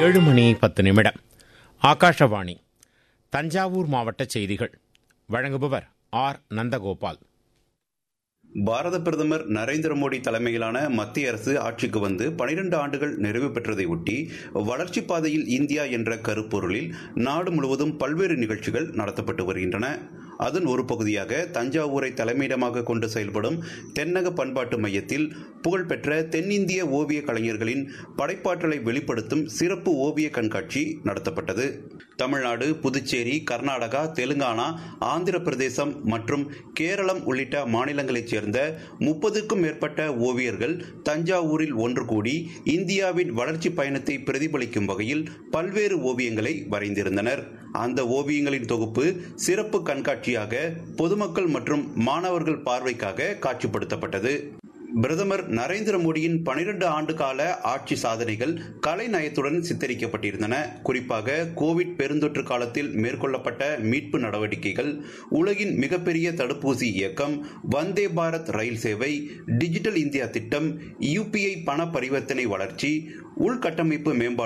ஏழு மணி பத்து நிமிடம் ஆகாஷவாணி தஞ்சாவூர் மாவட்ட செய்திகள் வழங்குபவர் ஆர் நந்தகோபால் பாரத பிரதமர் நரேந்திர மோடி தலைமையிலான மத்திய அரசு ஆட்சிக்கு வந்து பனிரெண்டு ஆண்டுகள் நிறைவு பெற்றதை ஒட்டி வளர்ச்சிப் பாதையில் இந்தியா என்ற கருப்பொருளில் நாடு முழுவதும் பல்வேறு நிகழ்ச்சிகள் நடத்தப்பட்டு வருகின்றன அதன் ஒரு பகுதியாக தஞ்சாவூரை தலைமையிடமாக கொண்டு செயல்படும் தென்னக பண்பாட்டு மையத்தில் புகழ்பெற்ற தென்னிந்திய ஓவிய கலைஞர்களின் படைப்பாற்றலை வெளிப்படுத்தும் சிறப்பு ஓவிய கண்காட்சி நடத்தப்பட்டது தமிழ்நாடு புதுச்சேரி கர்நாடகா தெலுங்கானா ஆந்திர பிரதேசம் மற்றும் கேரளம் உள்ளிட்ட மாநிலங்களைச் சேர்ந்த முப்பதுக்கும் மேற்பட்ட ஓவியர்கள் தஞ்சாவூரில் ஒன்று கூடி இந்தியாவின் வளர்ச்சி பயணத்தை பிரதிபலிக்கும் வகையில் பல்வேறு ஓவியங்களை வரைந்திருந்தனர் அந்த ஓவியங்களின் தொகுப்பு சிறப்பு கண்காட்சியாக பொதுமக்கள் மற்றும் மாணவர்கள் பார்வைக்காக காட்சிப்படுத்தப்பட்டது பிரதமர் நரேந்திர மோடியின் பனிரெண்டு ஆண்டு கால ஆட்சி சாதனைகள் கலை நயத்துடன் சித்தரிக்கப்பட்டிருந்தன குறிப்பாக கோவிட் பெருந்தொற்று காலத்தில் மேற்கொள்ளப்பட்ட மீட்பு நடவடிக்கைகள் உலகின் மிகப்பெரிய தடுப்பூசி இயக்கம் வந்தே பாரத் ரயில் சேவை டிஜிட்டல் இந்தியா திட்டம் யுபிஐ பண பரிவர்த்தனை வளர்ச்சி உள்கட்டமைப்பு மேம்பாடு